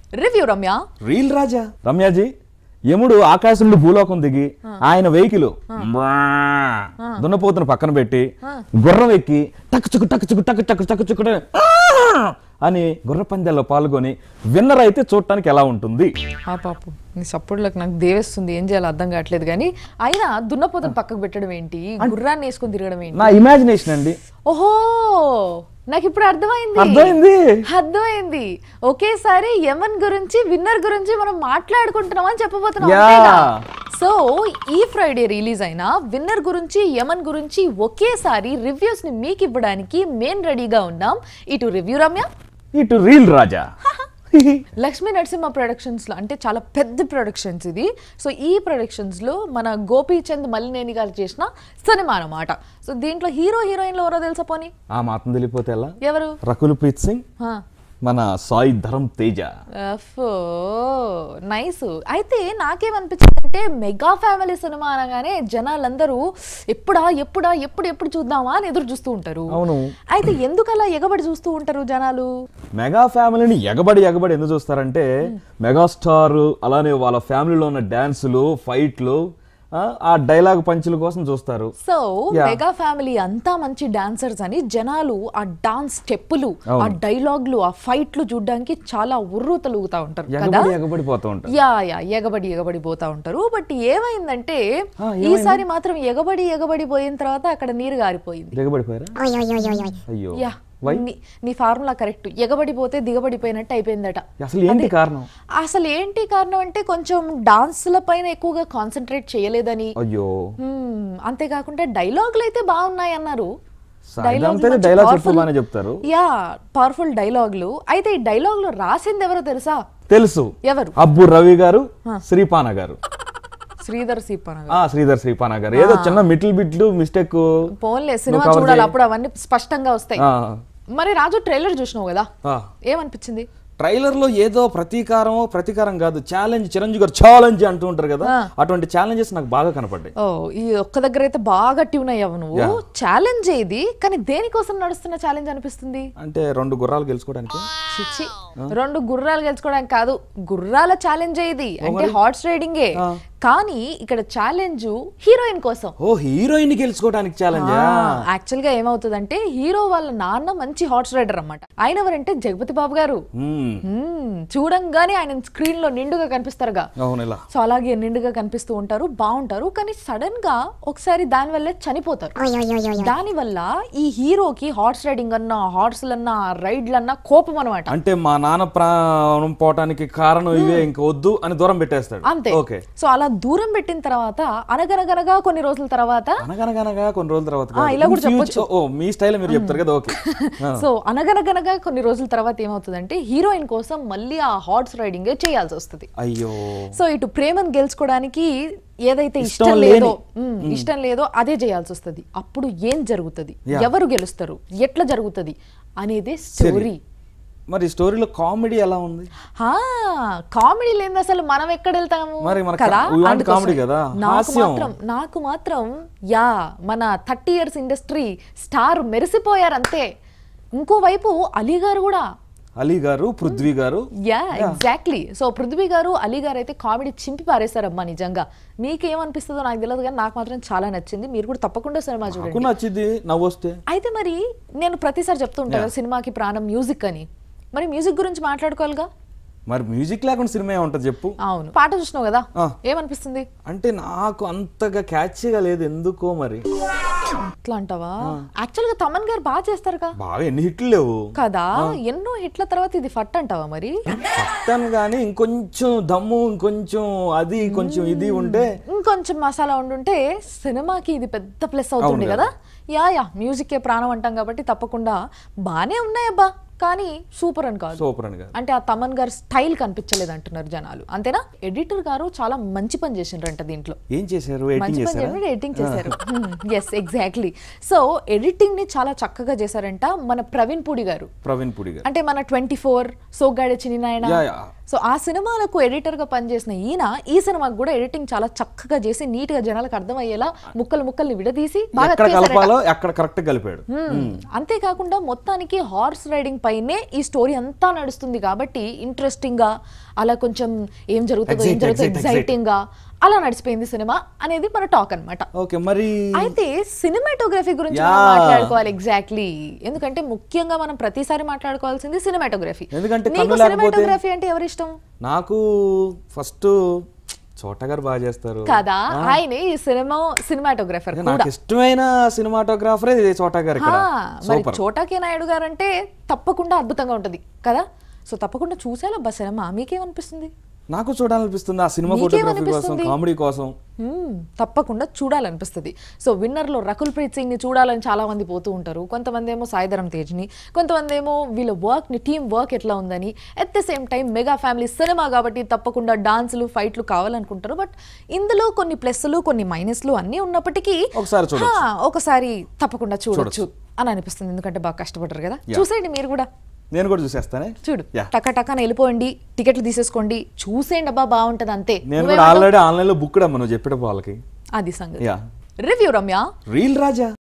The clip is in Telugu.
రివ్యూ రమ్య రీల్ రాజా రమ్యాజీ యముడు ఆకాశంలో భూలోకం దిగి ఆయన వెహికల్ దున్నపోతును పక్కన పెట్టి గుర్రం ఎక్కి టక్చుకు టక్చుకు టక్ టక్ టక్ చుకు అని గుర్ర పందాల్లో పాల్గొని విన్నర్ అయితే చూడటానికి ఎలా ఉంటుంది ఆ పాపు నీ సపోర్ట్లకు నాకు దేవేస్తుంది ఏం చేయాలో అర్థం కావట్లేదు కానీ అయినా దున్నపోతను పక్కకు పెట్టడం ఏంటి గుర్రాన్ని వేసుకొని తిరగడం ఏంటి నా ఇమాజినేషన్ అండి ఓహో నాకు ఇప్పుడు అర్థమైంది అర్థమైంది అర్థమైంది ఒకేసారి యమన్ గురించి విన్నర్ గురించి మనం మాట్లాడుకుంటున్నాం అని చెప్పబోతున్నాం యా. అంతేగా? సో ఈ ఫ్రైడే రిలీజ్ అయిన విన్నర్ గురించి యమన్ గురించి ఒకేసారి రివ్యూస్ ని మీకు ఇవ్వడానికి మేం రెడీగా ఉన్నాం ఇటు రివ్యూ రమ్య ఇటు రీల్ రాజా లక్ష్మీ నరసింహ ప్రొడక్షన్స్ లో అంటే చాలా పెద్ద ప్రొడక్షన్స్ ఇది సో ఈ ప్రొడక్షన్స్ లో మన గోపీచంద్ మల్లినేని గారు చేసిన సినిమా అన్నమాట సో దీంట్లో హీరో హీరోయిన్లు ఎవరో తెలుసా పోనీ ఆ మాత్రం తెలియపోతే ఎలా ఎవరు రకుల్ ప్రీత్ సింగ్ హా. మన సాయి ధరం తేజ అఫో నైస్ అయితే నాకేమనిపించింది అంటే మెగా ఫ్యామిలీ సినిమా అనగానే జనాలందరూ ఎప్పుడా ఎప్పుడా ఎప్పుడు ఎప్పుడు చూద్దామా అని ఎదురు చూస్తూ ఉంటారు అవును అయితే ఎందుకు అలా ఎగబడి చూస్తూ ఉంటారు జనాలు మెగా ఫ్యామిలీని ఎగబడి ఎగబడి ఎందుకు చూస్తారంటే మెగాస్టార్ అలానే వాళ్ళ ఫ్యామిలీలో ఉన్న డ్యాన్సులు ఫైట్లు ఆ, ఆ డైలాగ్ పంచుల కోసం చూస్తారు సో Yeah. మెగా ఫ్యామిలీ అంతా మంచి డాన్సర్స్ అని జనాలు ఆ డాన్స్ స్టెప్పులు ఆ డైలాగ్లు ఆ ఫైట్లు చూడడానికి చాలా ఉర్రు తలుగుతా ఉంటారు కదా ఎగబడి ఎగబడి పోతూ ఉంటారు యా యా ఎగబడి ఎగబడి పోతా ఉంటారు బట్ ఏమైందంటే ఆ, ఈసారి మాత్రం ఎగబడి ఎగబడి పోయిన తర్వాత అక్కడ నీరు గారిపోయింది ఎగబడిపోయారా అయ్యో యా నీ- నీ ఫార్ములా కరెక్ట్ ఎగబడిపోతే దిగబడిపోయినట్టు అయిపోయిందట అసలు ఏంటి కారణం అసలు ఏంటి కారణం అంటే కొంచెం డాన్స్ల పైన ఎక్కువగా కాన్సన్ట్రేట్ చేయలేదని అయ్యో హ్మ్, అంతేకాకుండా డైలాగులు అయితే బాగున్నాయి అన్నారు ఇదంతా డైలాగ్ చెప్పు బాగానే చెప్తారు యా పవర్ఫుల్ డైలాగులు అయితే ఈ డైలాగులు రాసింది ఎవరో తెలుసా తెలుసు ఎవరు అబ్బు రవి గారు శ్రీపాన గారు శ్రీధర్ సీపన ఆ శ్రీధర్ శ్రీపాన గారు ఏదో చిన్న మిటిల్ బిట్లు మిస్టేక్ పోన్లే సినిమా చూడాలి అప్పుడు అవన్నీ స్పష్టంగా వస్తాయి మరి రాజు ట్రైలర్ చూసినావు కదా ఏమనిపించింది ట్రైలర్ లో ఏదో ప్రతీకారం ప్రతీకారం కాదు ఛాలెంజ్ చిరంజీవి గారు ఛాలెంజ్ అంటూ ఉంటారు కదా అటువంటి ఛాలెంజెస్ నాకు బాగా కనపడ్డాయి ఓ ఈ ఒక్క దగ్గర అయితే బాగా ట్యూన్ అయ్యావు నువ్వు ఛాలెంజ్ ఏది కానీ దేనికోసం నడుస్తున్న ఛాలెంజ్ అనిపిస్తుంది అంటే రెండు గుర్రాలు గెలుచుకోవడానికి చిచ్చి రెండు గుర్రాలు గెలుచుకోవడానికి కాదు గుర్రాల ఛాలెంజ్ ఇది అంటే హార్స్ రైడింగే కానీ ఇక్కడ ఛాలెంజ్ హీరోయిన్ కోసం ఓ హీరోయిన్ గెలుచుకోవడానికి ఛాలెంజ్ యాక్చువల్ గా ఏమవుతుందంటే హీరో వాళ్ళ నాన్న మంచి హార్స్ రైడర్ అన్నమాట ఆయన ఎవరంటే జగపతి బాబు గారు మ్మ్. చూడంగానే ఆయన స్క్రీన్ లో నిండుగా కనిపిస్తారుగా అవును ఇలా సో అలాగే నిండుగా కనిపిస్తూ ఉంటారు బాగుంటారు కానీ సడన్ గా ఒకసారి దాని వల్లే చనిపోతారు దాని వల్ల ఈ హీరోకి హార్స్ రైడింగ్ అన్నా హార్స్లన్నా రైడ్లన్నా కోపం అనమాట అంటే మా నాన్న ప్రాణం పోవటానికి కారణం ఇవే ఇంకా వద్దు అని దూరం పెట్టేస్తాడు అంతే ఓకే సో అలా దూరం పెట్టిన తర్వాత అనగనగనగా కొన్ని రోజుల తర్వాత అనగనగనగా కొన్ని రోజుల తర్వాత ఆ, కాదు. ఇలా కూడా In future- ఓ మీ స్టైల్ మీరు చెప్తారు కదా ఓకే సో అనగనగనగా కొన్ని రోజుల తర్వాత ఏమవుతుందంటే హీరోయిన్ కోసం మళ్ళీ ఆ హార్స్ రైడింగ్ చేయాల్సి వస్తుంది అయ్యో సో ఇటు ప్రేమను గెలుచుకోవడానికి ఏదైతే ఇష్టం ఇష్టం లేని. లేదో మ్మ్, ఇష్టం లేదో అదే చేయాల్సి వస్తుంది అప్పుడు ఏం జరుగుతుంది ఎవరు గెలుస్తారు ఎట్లా జరుగుతుంది అనేదే స్టోరీ మరి స్టోరీలో కామెడీ ఎలా ఉంది కామెడీ లేని అసలు మనం ఎక్కడ వెళ్తాము మరి మన కదా we want అందుకోసం. comedy కదా, నాకు హాస్యం. మాత్రం నాకు మాత్రం యా మన థర్టీ ఇయర్స్ ఇండస్ట్రీ స్టార్ మెరిసిపోయారు అంతే ఇంకోవైపు అలీ గారు కూడా అలీ గారు పృథ్వీ గారు యా ఎగ్జాక్ట్లీ సో పృథ్వీ గారు అలీ గారు అయితే కామెడీ చింపి పారేశారమ్మా నిజంగా మీకేమనిపిస్తుందో నాకు తెలియదు కానీ నాకు మాత్రం చాలా నచ్చింది మీరు కూడా తప్పకుండా సినిమా చూడండి నాకు నచ్చింది నవ్వు వస్తే అయితే మరి నేను ప్రతిసారి చెప్తూ ఉంటాను కదా, సినిమాకి ప్రాణం మ్యూజిక్ అని మరి మ్యూజిక్ గురించి మాట్లాడుకోవాలిగా మరి మ్యూజిక్ లేకుండా సినిమా ఏముంటది చెప్పు అవును పాట చూసినావు కదా ఆ. ఏమనిపిస్తుంది అంటే నాకు అంతగా క్యాచ్గా లేదు ఎందుకో మరి అట్లా అంటావా యాక్చువల్ గా తమన్ గారు బాగా చేస్తారుగా బాగా ఎన్ని హిట్లు లేవు కదా ఎన్నో హిట్ల తర్వాత ఇది ఫట్ అంటావా మరి పట్టాను కానీ ఇంకొంచెం దమ్ము ఇంకొంచెం అది కొంచెం ఇది ఉంటే ఇంకొంచెం మసాలా ఉండుంటే సినిమాకి ఇది పెద్ద ప్లస్ అవుతుంది కదా యా యా మ్యూజిక్ ఏ ప్రాణం అంటాం కాబట్టి తప్పకుండా బానే ఉన్నాయబ్బా కానీ సూపర్ అని కాదు సూపర్ అని కాదు అంటే ఆ తమన్ గారు స్టైల్ కనిపించలేదు అంటున్నారు జనాలు అంతేనా ఎడిటర్ గారు చాలా మంచి పని చేసిండ్రంట దీంట్లో ఏం చేశారు మంచి ఎడిటింగ్ పని చేశారా చేయండి ఎడిటింగ్ చేశారు ఎస్ ఎగ్జాక్ట్లీ సో ఎడిటింగ్ ని చాలా చక్కగా చేశారంట మన ప్రవీణ్ పూడి గారు ప్రవీణ్ పుడి గారు అంటే మన ట్వంటీ ఫోర్ సోగ్గాడే చిన్న నాయన యా, యా. సో ఆ సినిమాలకు ఎడిటర్గా పనిచేసిన ఈయన ఈ సినిమాకు కూడా ఎడిటింగ్ చాలా చక్కగా చేసి నీట్గా జనాలకు అర్థమయ్యేలా ముక్కలు ముక్కల్ని విడదీసి బాగా ఎక్కడ చేశారట. కలపాలో ఎక్కడ కరెక్ట్ కలిపాడు మ్మ్. అంతేకాకుండా మొత్తానికి హార్స్ రైడింగ్ పైనే ఈ స్టోరీ అంతా నడుస్తుంది కాబట్టి ఇంట్రెస్టింగ్ గా అలా కొంచెం ఏం జరుగుతుందో ఏం Excite, జరుగుతుందో excite, ఎగ్జైటింగ్ గా అలా నడిచిపోయింది సినిమా అనేది మన టాక్ అన్నమాట ఓకే మరి అయితే సినిమాటోగ్రఫీ గురించి యా. మనం మాట్లాడుకోవాలి ఎగ్జాక్ట్లీ ఎందుకంటే ముఖ్యంగా మనం ప్రతిసారి మాట్లాడుకోవాల్సింది సినిమాటోగ్రఫీ ఎందుకంటే నీకు కన్ను లేకపోతే- సినిమాటోగ్రఫీ అంటే ఎవరి ఇష్టం నాకు ఫస్ట్ చోట గారు బాగా చేస్తారు కదా ఆయనే ఈ సినిమా సినిమాటోగ్రఫర్ ఇక కూడా నాకు ఇష్టమైన సినిమాటోగ్రాఫరే చోట గారు ఇక్కడ ఆ, మరి సూపర్ చోటాకే నాయుడు గారు అంటే తప్పకుండా అద్భుతంగా ఉంటుంది కదా సో తప్పకుండా చూసేలా బస్ సినిమా మీకేమనిపిస్తుంది నాకు చూడాలనిపిస్తుంది ఆ సినిమా ఫోటోగ్రఫీ కోసం మీకేమనిపిస్తుంది? కామెడీ కోసం మ్మ్, తప్పకుండా చూడాలనిపిస్తుంది సో విన్నర్లో రకుల్ ప్రీత్ సింగ్ని చూడాలని చాలా మంది పోతూ ఉంటారు కొంతమంది ఏమో సాయిధరం తేజ్ని కొంతమంది ఏమో వీళ్ళ వర్క్ని టీం వర్క్ ఎట్లా ఉందని at the same time mega family cinema కాబట్టి తప్పకుండా డాన్సులు ఫైట్లు కావాలనుకుంటారు బట్ ఇందులో కొన్ని ప్లస్లు కొన్ని మైనస్లు అన్నీ ఉన్నప్పటికీ ఒకసారి చూడొచ్చు. హా, ఒకసారి తప్పకుండా చూడొచ్చు అని అనిపిస్తుంది ఎందుకంటే బాగా కష్టపడ్డారు కదా చూసేయండి మీరు కూడా నేను కూడా చూసేస్తానే చూడు యా టక టక్కన వెళ్ళిపోండి టికెట్లు తీసేసుకోండి చూసేయండి అబ్బా బాగుంటది అంతే నేను కూడా నువ్వేమంటావ్? ఆల్రెడీ ఆన్లైన్ లో బుక్ అమ్మ నువ్వు చెప్పేటప్పుడు వాళ్ళకి అది సంగతి యా రివ్యూ రమ్య రీల్ రాజా